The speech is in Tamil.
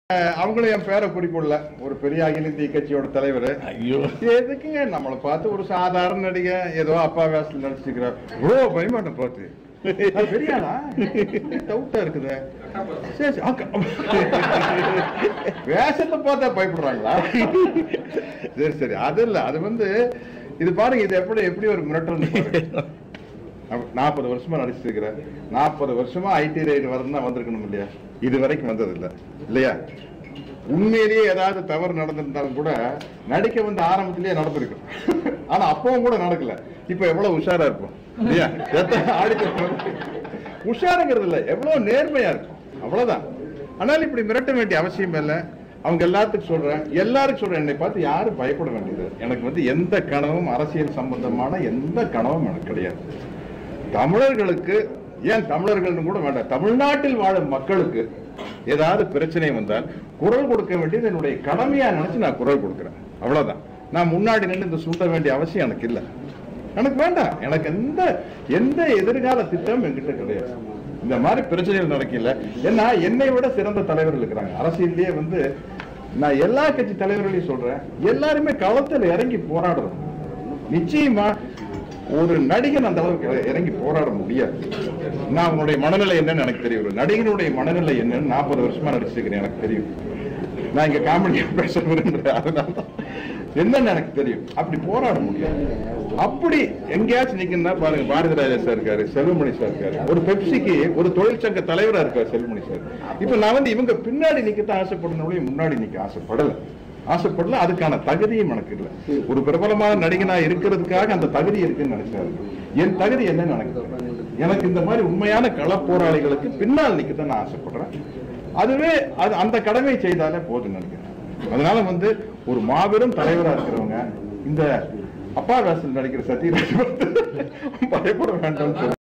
அஹ் அவங்களும் என் பேரை குறிப்பிடல ஒரு பெரிய அகில இந்திய கட்சியோட தலைவர் ஐயோ எதுக்குங்க நம்மளை பார்த்து ஒரு சாதாரண நடிகை ஏதோ அப்பா வேஷத்தில் நடிச்சுக்கிறார் ஓ பயமாட்டம் பார்த்து அது பெரிய ஆளா டவுட்டா இருக்குது சரி சரி, அக்கா. வேஷத்தை பார்த்தா பயப்படுறாங்களா சரி சரி அது இல்ல அது வந்து இது பாருங்க இது எப்படி எப்படி ஒரு மிரட்டல் நாற்பது வருஷமா நடிச்சிருக்கிறேன் நாற்பது வருஷமா ஐடி ரைடு வரணும் வந்திருக்கணும் இல்லையா இது வரைக்கும் வந்தது இல்ல இல்லையா உண்மையிலேயே ஏதாவது தவறு நடந்திருந்தாலும் கூட நடிக்க வந்து ஆரம்பத்திலேயே நடந்திருக்கும் ஆனா அப்பவும் கூட நடக்கல இப்ப எவ்வளவு உஷாரா இருக்கும் இல்லையா எத்தனை ஆடிட்டு உஷாருங்கிறது இல்ல எவ்வளவு நேர்மையா இருக்கும் அவ்வளவுதான் ஆனால் இப்படி மிரட்ட வேண்டிய அவசியம் இல்லை அவங்க எல்லாத்துக்கும் சொல்றேன் எல்லாருக்கும் சொல்றேன் என்னை பார்த்து யாரும் பயப்பட வேண்டியது எனக்கு வந்து எந்த கனவும் அரசியல் சம்பந்தமான எந்த கனவும் எனக்கு கிடையாது தமிழர்களுக்கு ஏன் தமிழர்கள்னு கூட வேண்டாம் தமிழ்நாட்டில் வாழும் மக்களுக்கு ஏதாவது பிரச்சனை வந்தால் குரல் கொடுக்க வேண்டியது என்னுடைய கடமையா நினைச்சு நான் குரல் கொடுக்கிறேன் அவ்வளவுதான் நான் முன்னாடி நின்று இந்த சூட்ட வேண்டிய அவசியம் எனக்கு இல்லை எனக்கு வேண்டாம் எனக்கு எந்த எந்த எதிர்கால திட்டம் என்கிட்ட கிடையாது இந்த மாதிரி பிரச்சனைகள் நடக்கல ஏன்னா என்னை விட சிறந்த தலைவர்கள் இருக்கிறாங்க அரசியல்லயே வந்து நான் எல்லா கட்சி தலைவர்களையும் சொல்றேன் எல்லாருமே களத்தில் இறங்கி போராடுறோம் நிச்சயமா ஒரு நடிகன் அந்த அளவுக்கு இறங்கி போராட முடியாது நான் அவனுடைய மனநிலை என்னன்னு எனக்கு தெரியும் ஒரு நடிகனுடைய மனநிலை என்னன்னு நாற்பது வருஷமா நடிச்சிருக்கிறேன் எனக்கு தெரியும் நான் இங்க காமெடியா பேச விரும்புறேன் அதனால தான். என்னன்னு எனக்கு தெரியும் அப்படி போராட முடியாது அப்படி எங்கேயாச்சும் நிக்கணும்னா பாருங்க பாரதி ராஜா சார் இருக்காரு செல்வமணி சார் இருக்காரு ஒரு பெப்சிக்கு ஒரு தொழிற்சங்க தலைவரா இருக்காரு செல்வமணி சார் இப்ப நான் வந்து இவங்க பின்னாடி நிக்கத்தான் ஆசைப்படணும் முன்னாடி நிக்க ஆசைப்படல ஆசைப்படல அதுக்கான தகுதியும் எனக்கு இல்லை ஒரு பிரபலமான நடிகனா இருக்கிறதுக்காக அந்த தகுதி இருக்குன்னு நினைச்சாரு என் தகுதி என்னன்னு எனக்கு தெரியும். எனக்கு இந்த மாதிரி உண்மையான கள போராளிகளுக்கு பின்னால் நிக்கத்தான் நான் ஆசைப்படுறேன் அதுவே அது அந்த கடமையை செய்தாலே போதும் நினைக்கிறேன் அதனால வந்து ஒரு மாபெரும் தலைவரா இருக்கிறவங்க இந்த அப்பா வேசல் நடிக்கிற சத்யராஜ் பார்த்து பயப்பட வேண்டாம்னு சொல்றேன்